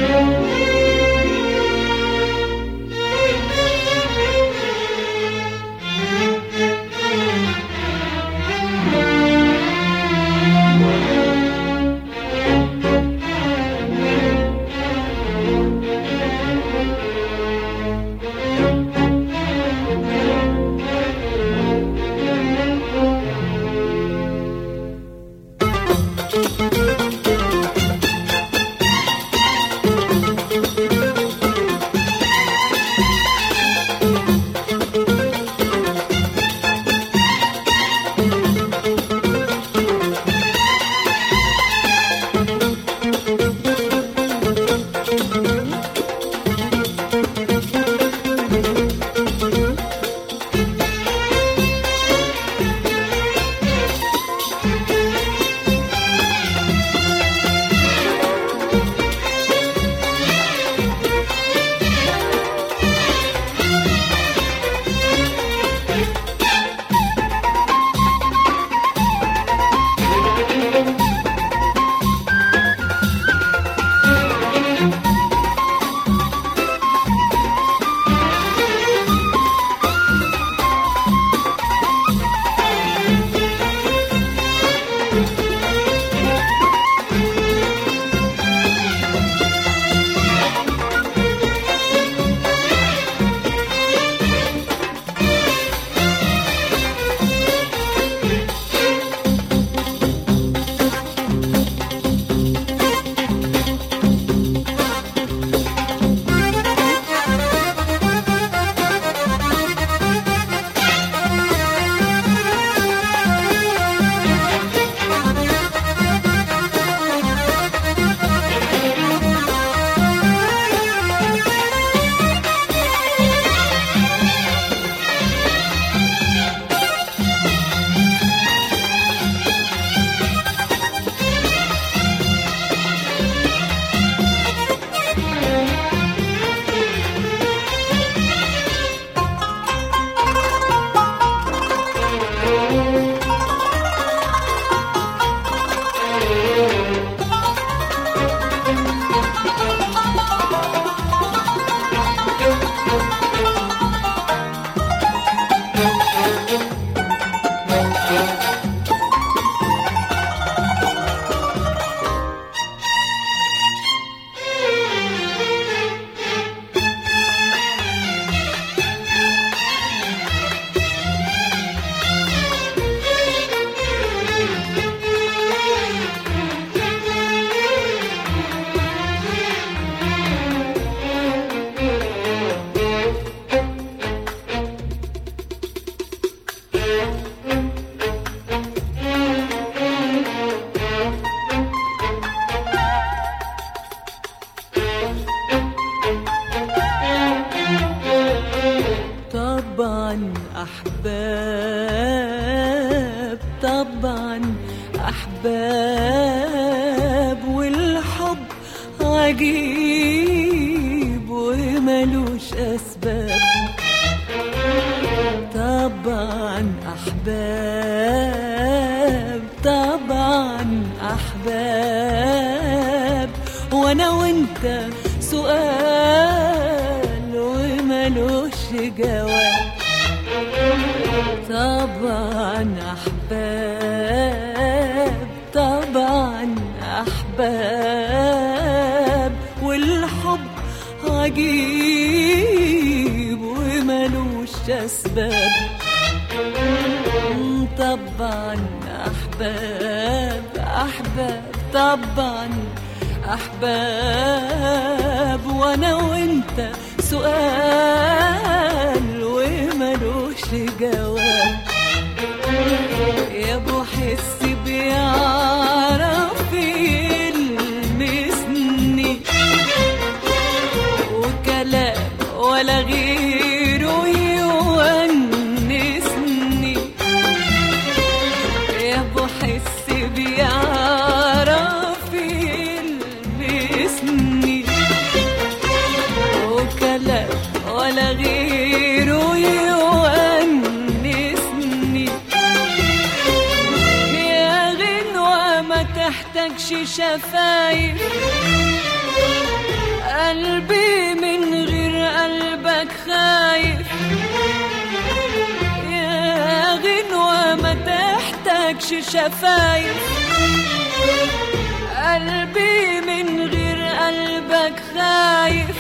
طبعا أحباب طبعا أحباب والحب عجيب وملوش أسباب طبعا أحباب طبعا أحباب وأنا وأنت سؤال وملوش جواب طبعا أحباب طبعا أحباب والحب عجيب وملوش أسباب طبعا أحباب أحباب طبعا أحباب وأنا وأنت سؤال وملوش جواب يا ابو حس بيعرف يلمسني وكلام ولا غيره يونسني يا ابو حس بيعرف يلمسني وكلام ولا غيره يونسني يا غنوة ما تحتاجش شفايف شفايف قلبي من غير قلبك خايف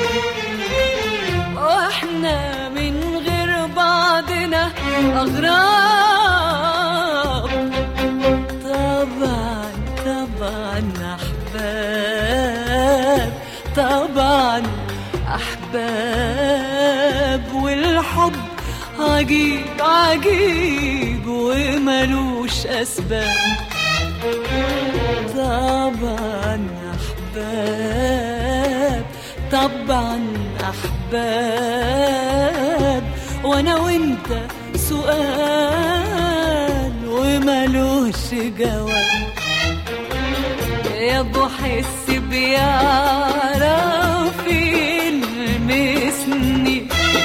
واحنا من غير بعضنا اغراب طبعا طبعا احباب طبعا احباب والحب عجيب عجيب وملوش اسباب طبعا احباب طبعا احباب وانا وانت سؤال وملوش جواب يا ابو حس بيعرف يلمسني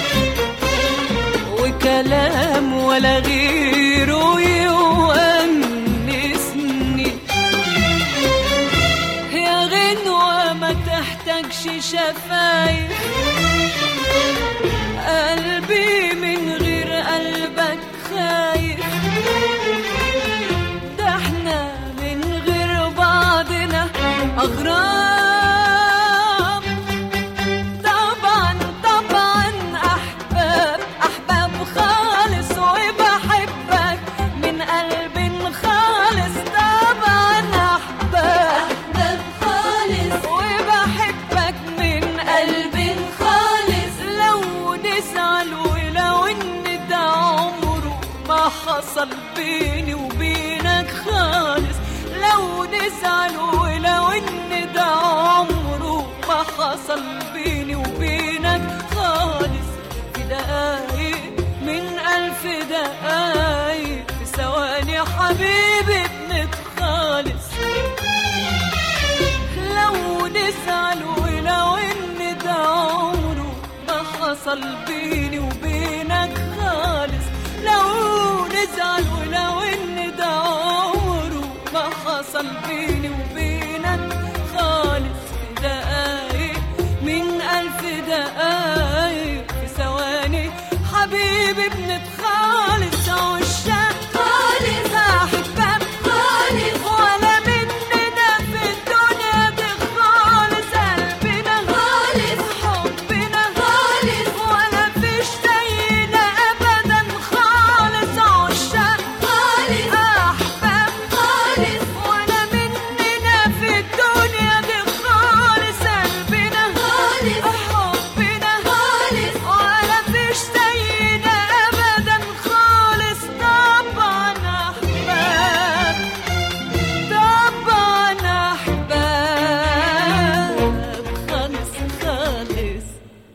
وكلام ولا غيره يونسني يا غنوة ما تحتاجش شفايف قلبي من غير قلبك خايف ده احنا من غير بعضنا أغراب طبعا طبعا أحباب أحباب خالص وبحبك من قلب خالص طبعا أحباب أحباب خالص وبحبك من قلب خالص لو نزعل ولو ان ده عمره ما حصل بيني وبينك خالص لو نزعل ولو ان ده عمره ما حصل بيني وبينك خالص في دقايق من ألف دقايق في ثواني حبيبي بنتخالص لو نزعل ولو ان ده عمره ما حصل بيني وبينك خالص لو نزعل ولو ان ده عمره ما حصل بيني وبينك خالص في دقايق من ألف دقايق في ثواني حبيبي بنتخالص عشاق خالص أحباب خالص ولا مننا في الدنيا دي خالص قلبنا خالص حبنا خالص ولا فيش زينا ابدا خالص عشاق خالص احباب خالص ولا مننا في الدنيا دي خالص قلبنا خالص حبنا خالص ولا فيش زينا ابدا خالص طبعا احباب طبعا احباب خالص خالص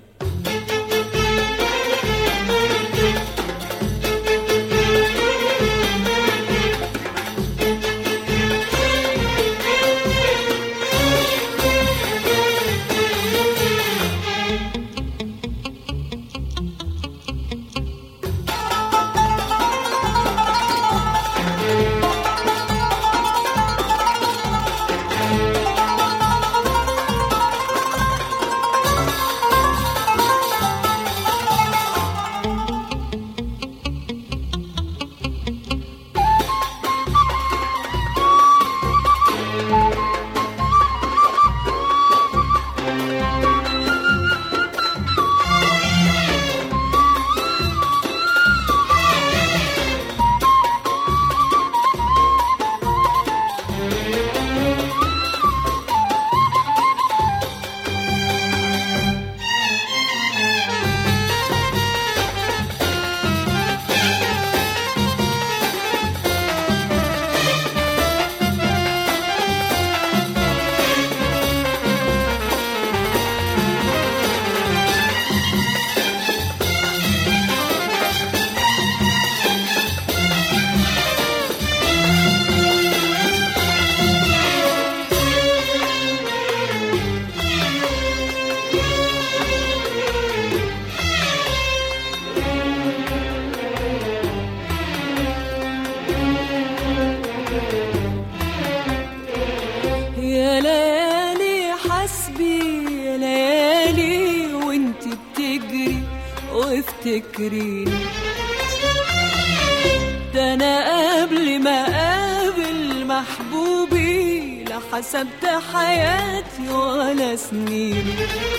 يا ليالي حسبي يا ليالي وانت بتجري وافتكريني ده ده انا قبل ما اقابل محبوبي لا حسبت حياتي ولا سنيني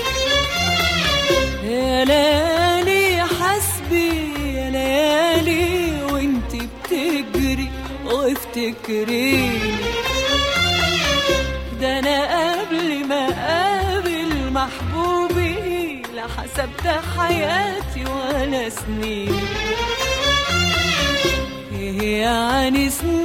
يا ليالي حسبي يا ليالي وانت بتجري وافتكريني ده انا قبل ما اقابل محبوبي لا حسبت حياتي ولا سنين ايه يعني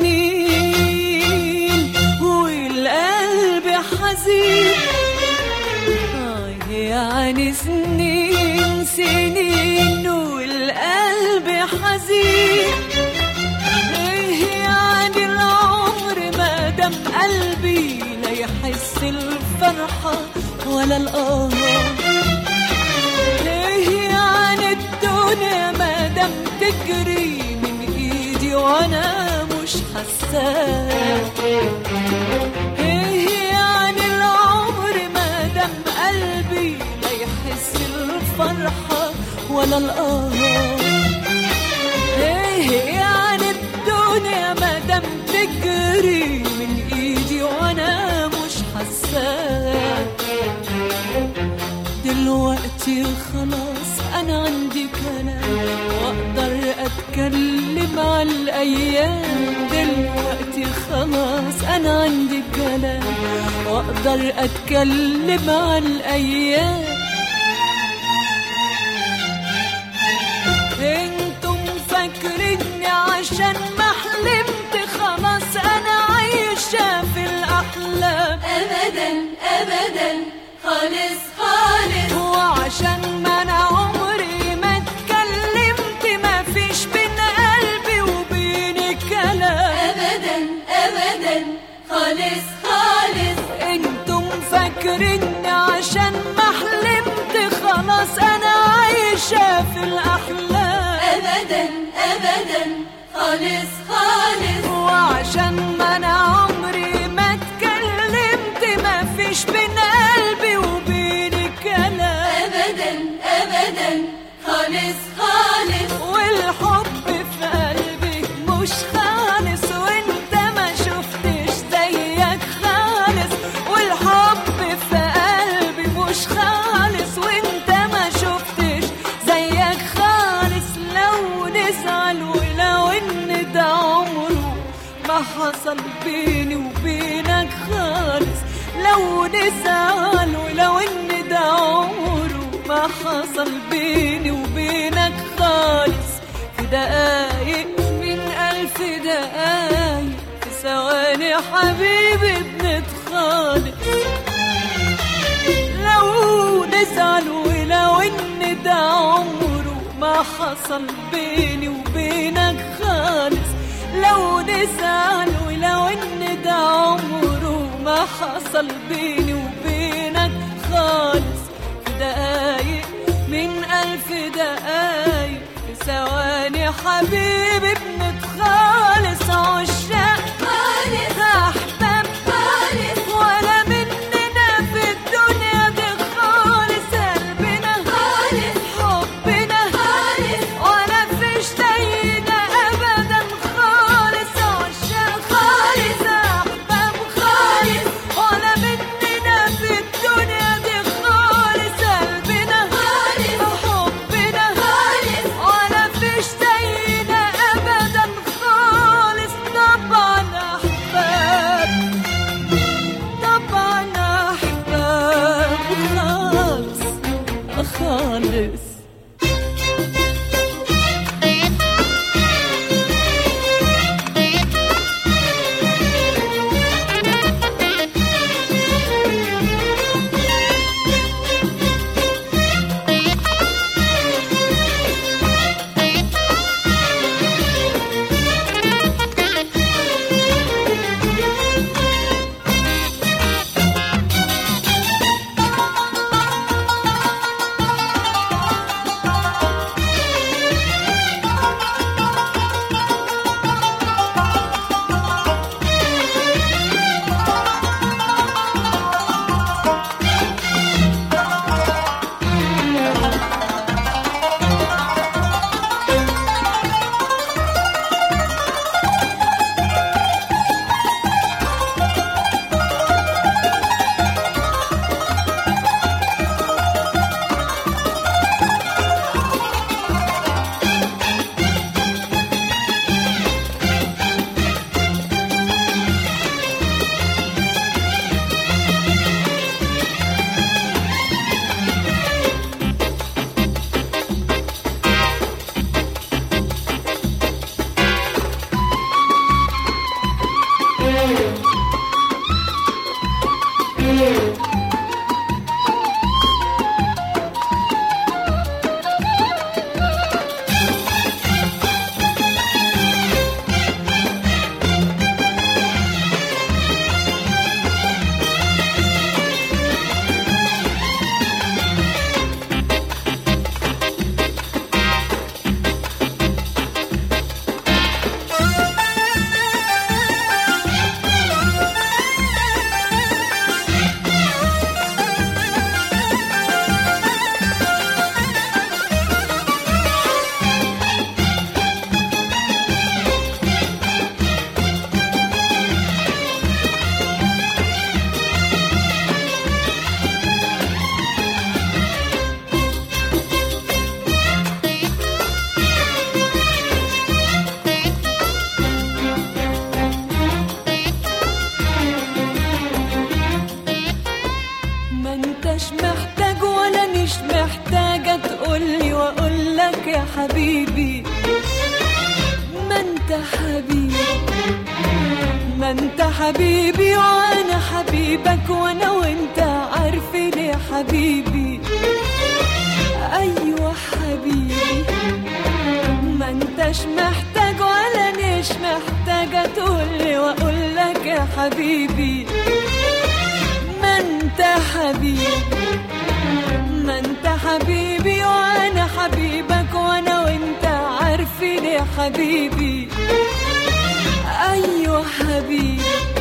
سنين والقلب حزين آه يعني سنين سنين والقلب حزين ايه يعني العمر ما دام قلبي لا يحس الفرحة ولا الآه ايه يعني الدنيا ما دام تجري من ايدي وانا مش حاساه ايه يعني العمر ما دام قلبي لا يحس الفرحة ولا الآه ايه يعني الدنيا ما دام تجري من ايدي وانا مش حاساه دلوقتي خلاص انا عندي كلام واقدر اتكلم عن الايام دلوقتي خلاص انا عندي كلام واقدر اتكلم عن الايام انتم فاكريني عشان ما حلمت خلاص انا عايشه في الاحلام أبدا أبدا خالص خالص وعشان ما انا عمري ما اتكلمت ما فيش بين قلبي وبينك كلام أبدا أبدا خالص خالص انتم فاكريني عشان ما حلمت خلاص انا عايشه في الاحلام أبدا أبدا خالص خالص وعشان ما انا عمري ما اتكلمت ما فيش بين قلبي وبينك كلام أبدا أبدا خالص خالص والحب في قلبي مش خالص وانت ما شفتش زيك خالص والحب في قلبي مش خالص وانت ما شفتش زيك خالص لو نزعل ولو ان ده عمره ما حصل بيني وبينك خالص لو نزعل ولو ان ده عمره ما حصل بيني وبينك خالص في دقايق من ألف دقايق في ثواني حبيبي بنتخالص لو نزعل ولو ان ده عمره ما حصل بيني وبينك خالص لو نزعل ولو ان ده عمره ما حصل بيني وبينك خالص في دقايق من ألف دقايق في ثواني حبيبي بنتخالص عشاق خالص أحباب خالص ولا مننا في الدنيا دي خالص قلبنا خالص حبنا خالص ولا فيش زينا ابدا خالص عشان خالص احباب خالص ولا مننا في الدنيا دي خالص قلبنا خالص حبنا خالص ولا فيش زينا محتاج ولا مش محتاجة تقولي وأقولك يا حبيبي ما انت حبيبي ما انت حبيبي وانا حبيبك وانا وانت عارفين يا حبيبي ايوه حبيبي ما انتش محتاج ولا مش محتاجة تقولي واقولك يا حبيبي ما انت حبيبي ما انت حبيبي وانا حبيبك وانا وانت عارفين يا حبيبي ايوه حبيبي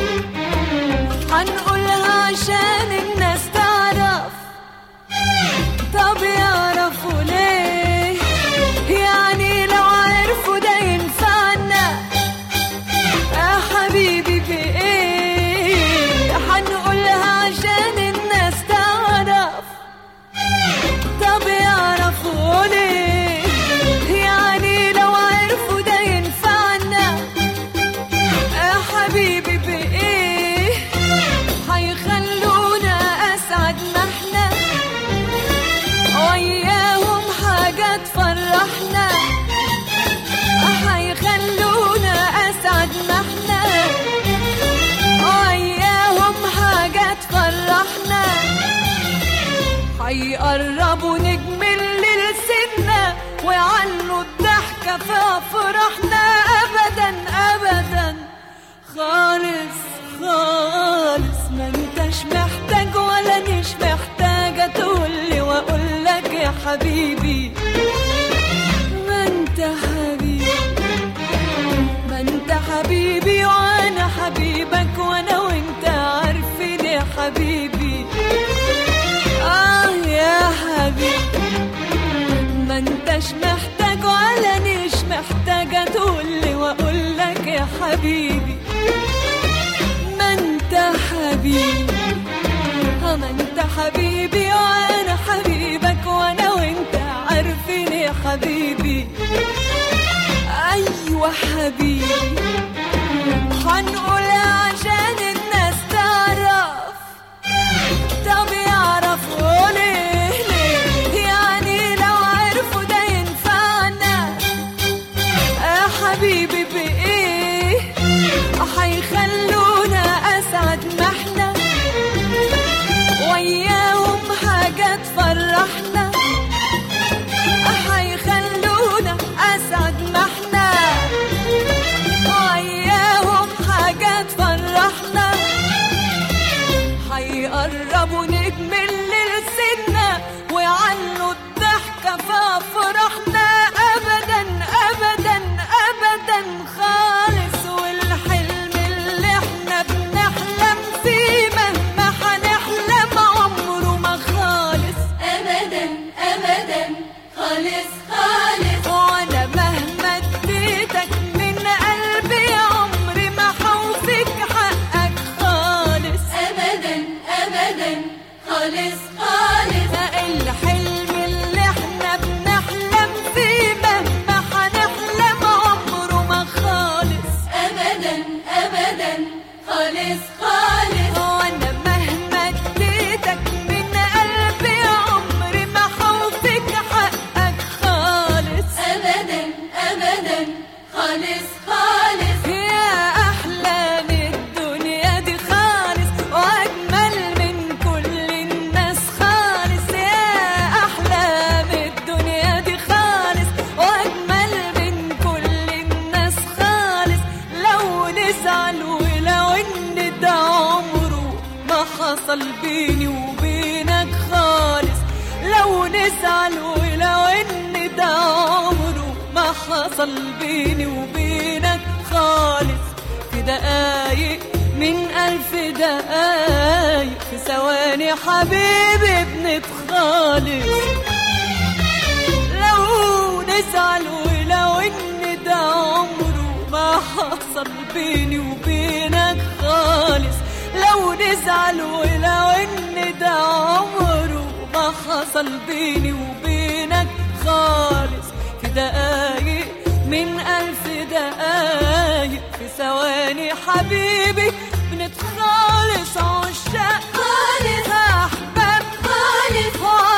هنقولها عشان الناس تعرف طب يعرفوا ليه يعني لو عرفوا ده ينفعنا يا حبيبي بايه هنقولها عشان الناس تعرف طب يعرفوا ليه يعني لو عرفوا ده ينفعنا يا حبيبي بإيه هيخلونا أسعد ما احنا وياهم حاجة تفرحنا هيخلونا أسعد ما احنا وياهم حاجة تفرحنا هيقربوا نجمل لسنا ويعلوا الضحكة في أفراحنا أبدا أبدا خالص خالص ما انتش محتاج ولا مش محتاجة تقولي وأقولك يا حبيبي ما انت حبيبي ما انت حبيبي وانا حبيبك وانا وانت عارفين يا حبيبي اه يا حبيبي ما انتش محتاج ولا مش محتاجة تقولي واقولك يا حبيبي ما انت حبيبي اه ما انت حبيبي وانا حبيبك وانا وانت عارفين يا حبيبي ايوه حبيبي هنقول عشان الناس تعرف طب يعرفوا ليه ليه يعني لو عرفوا ده ينفعنا يا حبيبي بإيه هيخلونا أسعد ما احنا وياهم حاجة تفرحنا هيخلونا أسعد ما احنا وياهم حاجة تفرحنا هيقربوا نجمل لسنا ويعلوا الضحكة في أفراحنا أبدا أبدا أبدا خالص والحلم اللي احنا بنحلم فيه مهما هنحلم عمره ما خالص أبدا أبدا خالص خالص وانا مهما اديتك من قلبي عمري ما حوفك حقك خالص أبدا أبدا خالص خالص الحلم اللي احنا بنحلم فيه مهما هنحلم عمره ما خالص أبدا أبدا خالص خالص وانا مهما اديتك من قلبي عمري ما حوفك حقك خالص أبدا أبدا خالص خالص يا أحلى من الدنيا دي خالص وأجمل من كل الناس خالص يا أحلى من الدنيا دي خالص وأجمل من كل الناس خالص لو نزعل ولو إن ده عمره ما حصل بيني وبينك خالص لو نزعل ولو إن ده عمره ما حصل بيني وبينك خالص في دقايق من ألف دقايق في ثواني حبيبي بنتخالص لو نزعل ولو إن ده عمره ما حصل بيني وبينك خالص لو نزعل ولو إن ده عمره ما حصل بيني وبينك خالص في دقايق من ألف دقايق في ثواني حبيبي بنتخالص عشاق خالص أحباب خالص وعلى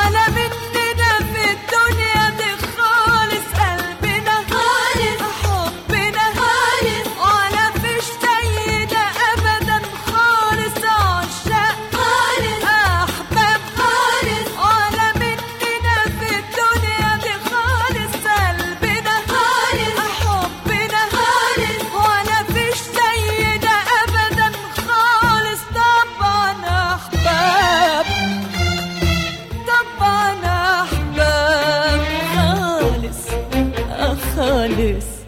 خالص